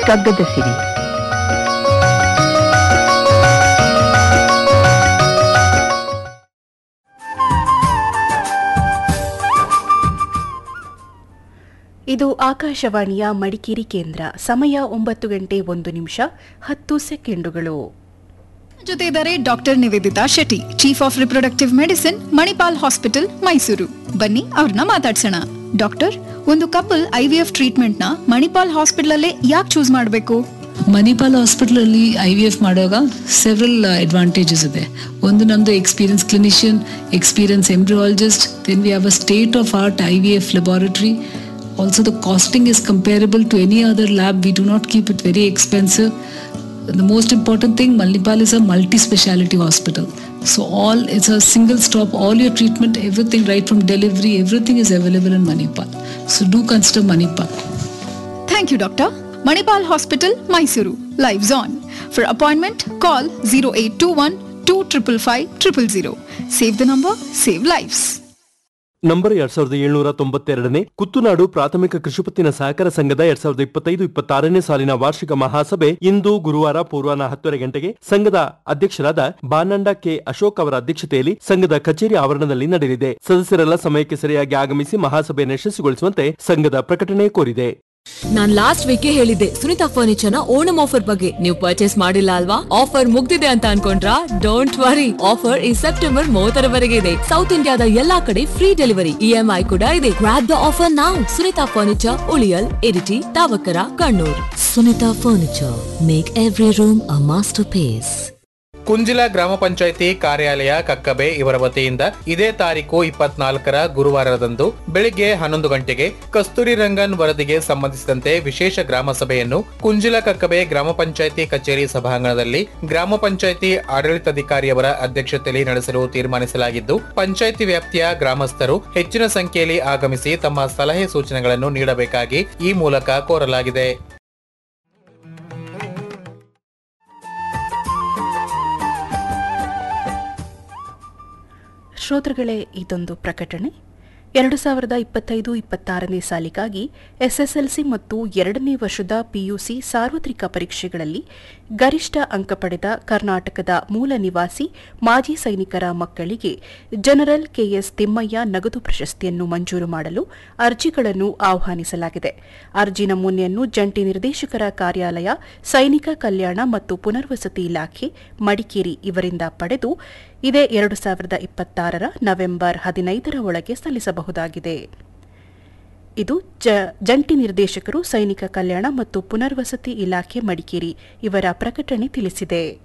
ಕಗ್ಗದ ಸಿರಿ ಇದು ಆಕಾಶವಾಣಿಯ ಮಡಿಕೇರಿ ಕೇಂದ್ರ ಸಮಯ ಒಂಬತ್ತು ಗಂಟೆ ಒಂದು ನಿಮಿಷ ಹತ್ತು ಸೆಕೆಂಡುಗಳು ಜೊತೆ ಇದ್ದಾರೆ doctor Nivedita Shetty chief of reproductive medicine Manipal hospital Mysuru ಬನ್ನಿ ಅವ್ರನ್ನ ಮಾತಾಡ್ಸೋಣ ಡಾಕ್ಟರ್ ಒಂದು couple I V F treatment ನ ಮಣಿಪಾಲ್ ಹಾಸ್ಪಿಟಲ್ ಅಲ್ಲೇ ಯಾಕೆ ಚೂಸ್ ಮಾಡಬೇಕು ಮಣಿಪಾಲ್ ಹಾಸ್ಪಿಟಲ್ ಅಲ್ಲಿ ಐ ವಿ ಎಫ್ ಮಾಡುವಾಗ ಸೆವ್ರಲ್ ಅಡ್ವಾಂಟೇಜಸ್ ಇದೆ ಒಂದು ನಮ್ದು experience clinician experience embryologist then we have a state of art I V F laboratory also the costing is comparable to any other lab we do not keep it very expensive the most important thing Manipal is a multi-speciality hospital so all it's a single stop all your treatment everything right from delivery everything is available in Manipal so do consider Manipal thank you doctor Manipal hospital Mysuru lives on for appointment call zero eight two one two triple five triple zero save the number save lifes number ಎರಡ್ ಸಾವಿರದ ಏಳ್ನೂರ ತೊಂಬತ್ತೆರಡನೇ ಕುತ್ತುನಾಡು ಪ್ರಾಥಮಿಕ ಕೃಷಿಪತ್ತಿನ ಸಹಕಾರ ಸಂಘದ ಎರಡ್ ಸಾವಿರದ ಇಪ್ಪತ್ತೈದು ಇಪ್ಪತ್ತಾರನೇ ಸಾಲಿನ ವಾರ್ಷಿಕ ಮಹಾಸಭೆ ಇಂದು ಗುರುವಾರ ಪೂರ್ವಾಹ್ನ ಹತ್ತುವರೆ ಗಂಟೆಗೆ ಸಂಘದ ಅಧ್ಯಕ್ಷರಾದ ಬಾನಂಡ ಕೆ ಅಶೋಕ್ ಅವರ ಅಧ್ಯಕ್ಷತೆಯಲ್ಲಿ ಸಂಘದ ಕಚೇರಿ ಆವರಣದಲ್ಲಿ ನಡೆಯಲಿದೆ ಸದಸ್ಯರೆಲ್ಲ ಸಮಯಕ್ಕೆ ಸರಿಯಾಗಿ ಆಗಮಿಸಿ ಮಹಾಸಭೆಯನ್ನು ಯಶಸ್ವಿಗೊಳಿಸುವಂತೆ ಸಂಘದ ಪ್ರಕಟಣೆ ಕೋರಿದೆ ನಾನ್ ಲಾಸ್ಟ್ ವೀಕ್ ಹೇಳಿದ್ದೆ ಸುನಿತಾ ಫರ್ನಿಚರ್ ನ ಓಣಂ ಆಫರ್ ಬಗ್ಗೆ ನೀವು ಪರ್ಚೇಸ್ ಮಾಡಿಲ್ಲ ಅಲ್ವಾ ಆಫರ್ ಮುಗ್ದಿದೆ ಅಂತ ಅನ್ಕೊಂಡ್ರಾ ಡೋಂಟ್ ವರಿ ಆಫರ್ ಈ ಸೆಪ್ಟೆಂಬರ್ ಮೂವತ್ತರವರೆಗೆ ಇದೆ ಸೌತ್ ಇಂಡಿಯಾದ ಎಲ್ಲಾ ಕಡೆ ಫ್ರೀ ಡೆಲಿವರಿ ಇಎಂಐ ಕೂಡ ಇದೆ ಗ್ರಾಪ್ ದ ಆಫರ್ ನಾವು ಸುನಿತಾ ಫರ್ನಿಚರ್ ಉಳಿಯಲ್ Iritty Thavakkara Kannur Sunita furniture make every room a masterpiece ಕುಂಜಿಲ ಗ್ರಾಮ ಪಂಚಾಯಿತಿ ಕಾರ್ಯಾಲಯ ಕಕ್ಕಬೆ ಇವರ ವತಿಯಿಂದ ಇದೇ ತಾರೀಕು ಇಪ್ಪತ್ನಾಲ್ಕರ ಗುರುವಾರದಂದು ಬೆಳಿಗ್ಗೆ ಹನ್ನೊಂದು ಗಂಟೆಗೆ ಕಸ್ತೂರಿ ರಂಗನ್ ವರದಿಗೆ ಸಂಬಂಧಿಸಿದಂತೆ ವಿಶೇಷ ಗ್ರಾಮ ಸಭೆಯನ್ನು ಕುಂಜಿಲ ಕಕ್ಕಬೆ ಗ್ರಾಮ ಪಂಚಾಯಿತಿ ಕಚೇರಿ ಸಭಾಂಗಣದಲ್ಲಿ ಗ್ರಾಮ ಪಂಚಾಯಿತಿ ಆಡಳಿತಾಧಿಕಾರಿಯವರ ಅಧ್ಯಕ್ಷತೆಯಲ್ಲಿ ನಡೆಸಲು ತೀರ್ಮಾನಿಸಲಾಗಿದ್ದು ಪಂಚಾಯಿತಿ ವ್ಯಾಪ್ತಿಯ ಗ್ರಾಮಸ್ಥರು ಹೆಚ್ಚಿನ ಸಂಖ್ಯೆಯಲ್ಲಿ ಆಗಮಿಸಿ ತಮ್ಮ ಸಲಹೆ ಸೂಚನೆಗಳನ್ನು ನೀಡಬೇಕಾಗಿ ಈ ಮೂಲಕ ಕೋರಲಾಗಿದೆ ಶ್ರೋತೃಗಳೇ ಇದೊಂದು ಪ್ರಕಟಣೆ ಎರಡು ಸಾವಿರದ ಇಪ್ಪತ್ತೈದು ಇಪ್ಪತ್ತಾರನೇ ಸಾಲಿಗಾಗಿ ಎಸ್ಎಸ್ಎಲ್ಸಿ ಮತ್ತು ಎರಡನೇ ವರ್ಷದ ಪಿಯುಸಿ ಸಾರ್ವತ್ರಿಕ ಪರೀಕ್ಷೆಗಳಲ್ಲಿ ಗರಿಷ್ಠ ಅಂಕ ಪಡೆದ ಕರ್ನಾಟಕದ ಮೂಲ ನಿವಾಸಿ ಮಾಜಿ ಸೈನಿಕರ ಮಕ್ಕಳಿಗೆ ಜನರಲ್ ಕೆಎಸ್ ತಿಮ್ಮಯ್ಯ ನಗದು ಪ್ರಶಸ್ತಿಯನ್ನು ಮಂಜೂರು ಮಾಡಲು ಅರ್ಜಿಗಳನ್ನು ಆಹ್ವಾನಿಸಲಾಗಿದೆ ಅರ್ಜಿ ನಮೂನೆಯನ್ನು ಜಂಟಿ ನಿರ್ದೇಶಕರ ಕಾರ್ಯಾಲಯ ಸೈನಿಕ ಕಲ್ಯಾಣ ಮತ್ತು ಪುನರ್ವಸತಿ ಇಲಾಖೆ ಮಡಿಕೇರಿ ಇವರಿಂದ ಪಡೆದು ಇದೇ ಎರಡು ಸಾವಿರದ ಇಪ್ಪತ್ತಾರರ ನವೆಂಬರ್ ಹದಿನೈದರ ಒಳಗೆ ಸಲ್ಲಿಸಬಹುದಾಗಿದೆ ಇದು ಜ- ಜಂಟಿ ನಿರ್ದೇಶಕರು ಸೈನಿಕ ಕಲ್ಯಾಣ ಮತ್ತು ಪುನರ್ವಸತಿ ಇಲಾಖೆ ಮಡಿಕೇರಿ ಇವರ ಪ್ರಕಟಣೆ ತಿಳಿಸಿದೆ